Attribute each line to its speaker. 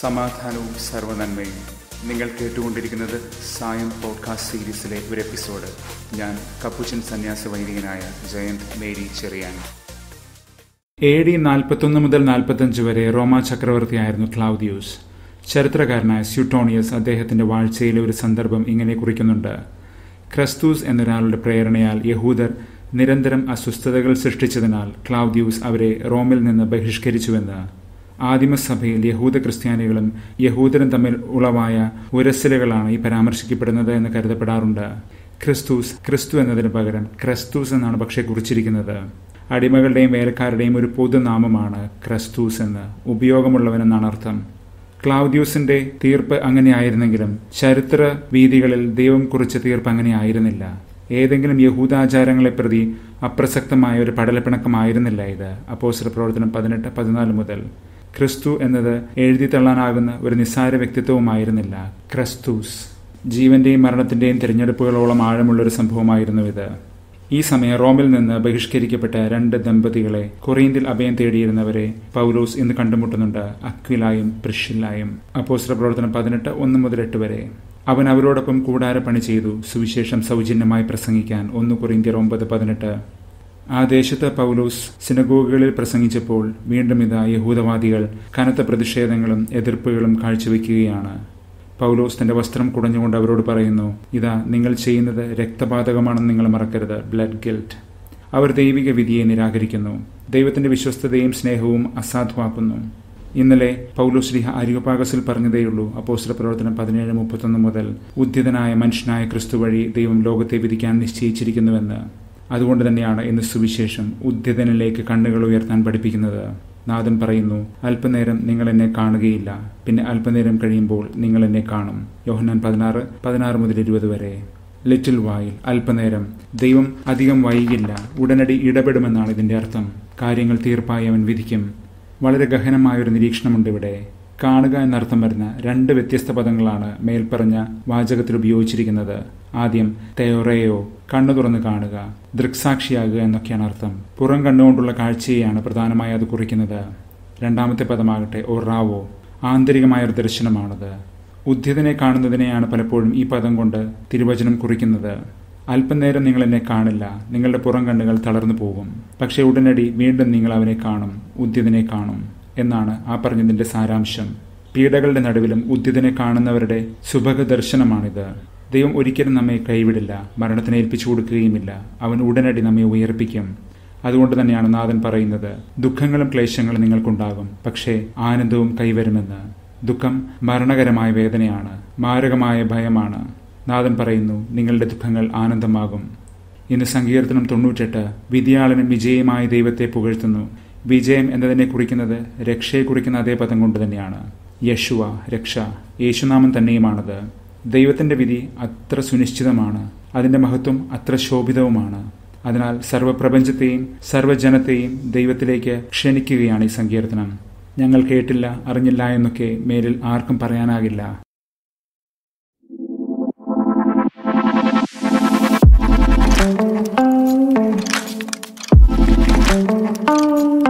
Speaker 1: സമാധാനവും സർവനന്മയും നിങ്ങൾ കേട്ടുകൊണ്ടിരിക്കുന്നത് സായം പോഡ്കാസ്റ്റ് സീരീസിലെ ഒരു എപ്പിസോഡ് ഞാൻ കപ്പുച്ചൻ സന്യാസ വൈദികനായ Jayant Mary Cherian A D നാൽപ്പത്തൊന്ന് മുതൽ നാൽപ്പത്തഞ്ച് വരെ റോമ ചക്രവർത്തിയായിരുന്നു ക്ലൗദിയൂസ് ചരിത്രകാരനായ സ്യൂട്ടോണിയസ് അദ്ദേഹത്തിന്റെ വാഴ്ചയിലെ ഒരു സന്ദർഭം ഇങ്ങനെ കുറിക്കുന്നുണ്ട് ക്രിസ്തൂസ് എന്നൊരാളുടെ പ്രേരണയാൽ യഹൂദർ നിരന്തരം അസ്വസ്ഥതകൾ സൃഷ്ടിച്ചതിനാൽ ക്ലൗദിയൂസ് അവരെ റോമിൽ നിന്ന് ബഹിഷ്കരിച്ചുവെന്ന് ആദിമസഭയിൽ യഹൂദ ക്രിസ്ത്യാനികളും യഹൂദരും തമ്മിൽ ഉളവായ ഉരസലുകളാണ് ഈ പരാമർശിക്കപ്പെടുന്നത് എന്ന് കരുതപ്പെടാറുണ്ട് ക്രിസ്തൂസ് ക്രിസ്തു എന്നതിന് പകരം ക്രിസ്തൂസ് എന്നാണ് പക്ഷേ കുറിച്ചിരിക്കുന്നത് അടിമകളുടെയും വേലക്കാരുടെയും ഒരു പൊതുനാമമാണ് ക്രിസ്തൂസ് എന്ന് ഉപയോഗമുള്ളവനെന്നാണ് അർത്ഥം ക്ലൗദ്യൂസിന്റെ തീർപ്പ് അങ്ങനെയായിരുന്നെങ്കിലും ചരിത്ര വീതികളിൽ ദൈവം കുറിച്ച തീർപ്പ് അങ്ങനെ ആയിരുന്നില്ല ഏതെങ്കിലും യഹൂദാചാരങ്ങളെ പ്രതി അപ്രസക്തമായ ഒരു പടലപ്പിണക്കമായിരുന്നില്ല ഇത് അപ്പോസ്റ്റർ പ്രവർത്തനം പതിനെട്ട് പതിനാല് മുതൽ ക്രിസ്തു എന്നത് എഴുതി തള്ളാനാകുന്ന ഒരു നിസ്സാര വ്യക്തിത്വവുമായിരുന്നില്ല ക്രിസ്തൂസ് ജീവന്റെയും മരണത്തിന്റെയും തിരഞ്ഞെടുപ്പുകളോളം ആഴമുള്ള ഒരു സംഭവമായിരുന്നു ഇത് ഈ സമയം റോമിൽ നിന്ന് ബഹിഷ്കരിക്കപ്പെട്ട രണ്ട് ദമ്പതികളെ കൊറിയന്തിൽ അഭയം തേടിയിരുന്നവരെ പൗലോസ് ഇന്ന് കണ്ടുമുട്ടുന്നുണ്ട് അക്വിലായും പ്രിഷില്ലായും അപ്പോസ്റ്റർ പ്രവർത്തനം പതിനെട്ട് ഒന്ന് മുതൽ എട്ട് വരെ അവൻ അവരോടൊപ്പം കൂടാരപ്പണി ചെയ്തു സുവിശേഷം സൗജന്യമായി പ്രസംഗിക്കാൻ ഒന്ന് കൊറിന്ത്യർ ഒമ്പത് പതിനെട്ട് ആ ദേശത്ത് പൗലോസ് സിനഗോഗുകളിൽ പ്രസംഗിച്ചപ്പോൾ വീണ്ടും ഇതാ യഹൂദവാദികൾ കനത്ത പ്രതിഷേധങ്ങളും എതിർപ്പുകളും കാഴ്ചവെക്കുകയാണ് പൗലോസ് തന്റെ വസ്ത്രം കുടഞ്ഞുകൊണ്ട് അവരോട് പറയുന്നു ഇതാ നിങ്ങൾ ചെയ്യുന്നത് രക്തപാതകമാണെന്ന് നിങ്ങൾ മറക്കരുത് ബ്ലഡ് ഗിൽറ്റ് അവർ ദൈവിക വിധിയെ നിരാകരിക്കുന്നു ദൈവത്തിന്റെ വിശ്വസ്തതയും സ്നേഹവും അസാധുവാക്കുന്നു ഇന്നലെ പൗലോശ്രീഹ അരിയോപാകസിൽ പറഞ്ഞതേയുള്ളൂ അപ്പോസ്റ്റർ പ്രവർത്തനം പതിനേഴ് മുപ്പത്തൊന്ന് മുതൽ ഉദ്യതനായ മനുഷ്യനായ ക്രിസ്തു വഴി ദൈവം ലോകത്തെ വിധിക്കാൻ നിശ്ചയിച്ചിരിക്കുന്നുവെന്ന് അതുകൊണ്ട് തന്നെയാണ് ഇന്ന് സുവിശേഷം ഉദ്യതനിലേക്ക് കണ്ണുകൾ ഉയർത്താൻ പഠിപ്പിക്കുന്നത് നാഥൻ പറയുന്നു അല്പനേരം നിങ്ങൾ എന്നെ കാണുകയില്ല പിന്നെ അല്പനേരം കഴിയുമ്പോൾ നിങ്ങൾ എന്നെ കാണും യോഹന്നാൻ പതിനാറ് പതിനാറ് മുതൽ ഇരുപത് വരെ ലിറ്റിൽ വായിൽ അല്പനേരം ദൈവം അധികം വൈകില്ല ഉടനടി ഇടപെടുമെന്നാണ് ഇതിന്റെ അർത്ഥം കാര്യങ്ങൾ തീർപ്പായി അവൻ വിധിക്കും വളരെ ഗഹനമായൊരു നിരീക്ഷണമുണ്ട് ഇവിടെ കാണുക എന്നർത്ഥം വരുന്ന രണ്ട് വ്യത്യസ്ത പദങ്ങളാണ് മേൽപ്പറഞ്ഞ വാചകത്തിൽ ഉപയോഗിച്ചിരിക്കുന്നത് ആദ്യം തെയോറയോ കണ്ണു തുറന്ന് കാണുക ദൃക്സാക്ഷിയാകുക എന്നൊക്കെയാണ് അർത്ഥം പുറം കണ്ണുകൊണ്ടുള്ള കാഴ്ചയെയാണ് പ്രധാനമായി അത് കുറിക്കുന്നത് രണ്ടാമത്തെ പദമാകട്ടെ ഒറാവോ ആന്തരികമായ ഒരു ദർശനമാണത് ഉദ്യതനെ കാണുന്നതിനെയാണ് പലപ്പോഴും ഈ പദം കൊണ്ട് തിരുവചനം കുറിക്കുന്നത് അല്പനേരം നിങ്ങൾ എന്നെ കാണില്ല നിങ്ങളുടെ പുറം കണ്ണുകൾ തളർന്നു പോകും പക്ഷെ ഉടനടി വീണ്ടും നിങ്ങൾ അവനെ കാണും ഉദ്യതനെ കാണും എന്നാണ് ആ പറഞ്ഞതിന്റെ സാരാംശം പീഡകളുടെ നടുവിലും ഉദ്യതനെ കാണുന്നവരുടെ സുഭഗ ദർശനമാണിത് ദൈവം ഒരിക്കലും നമ്മെ കൈവിടില്ല മരണത്തിന് ഏൽപ്പിച്ചു കൊടുക്കുകയുമില്ല അവൻ ഉടനടി നമ്മെ ഉയർപ്പിക്കും അതുകൊണ്ട് തന്നെയാണ് നാഥൻ പറയുന്നത് ദുഃഖങ്ങളും ക്ലേശങ്ങളും നിങ്ങൾക്കുണ്ടാകും പക്ഷേ ആനന്ദവും കൈവരുമെന്ന് ദുഃഖം മരണകരമായ വേദനയാണ് മാരകമായ ഭയമാണ് നാഥൻ പറയുന്നു നിങ്ങളുടെ ദുഃഖങ്ങൾ ആനന്ദമാകും ഇന്ന് സങ്കീർത്തനം തൊണ്ണൂറ്റെട്ട് വിധിയാളനും വിജയമായ ദൈവത്തെ പുകഴ്ത്തുന്നു വിജയം എന്നതിനെ കുറിക്കുന്നത് രക്ഷയെ കുറിക്കുന്ന അതേ പദം കൊണ്ട് തന്നെയാണ് യശുവ രക്ഷ യേശുനാമം തന്നെയുമാണത് ദൈവത്തിന്റെ വിധി അത്ര സുനിശ്ചിതമാണ് അതിന്റെ മഹത്വം അത്ര ശോഭിതവുമാണ് അതിനാൽ സർവപ്രപഞ്ചത്തെയും സർവ്വജനത്തെയും ദൈവത്തിലേക്ക് ക്ഷണിക്കുകയാണ് ഈ സങ്കീർത്തനം ഞങ്ങൾ കേട്ടില്ല അറിഞ്ഞില്ല എന്നൊക്കെ മേലിൽ ആർക്കും പറയാനാകില്ല
Speaker 2: thank you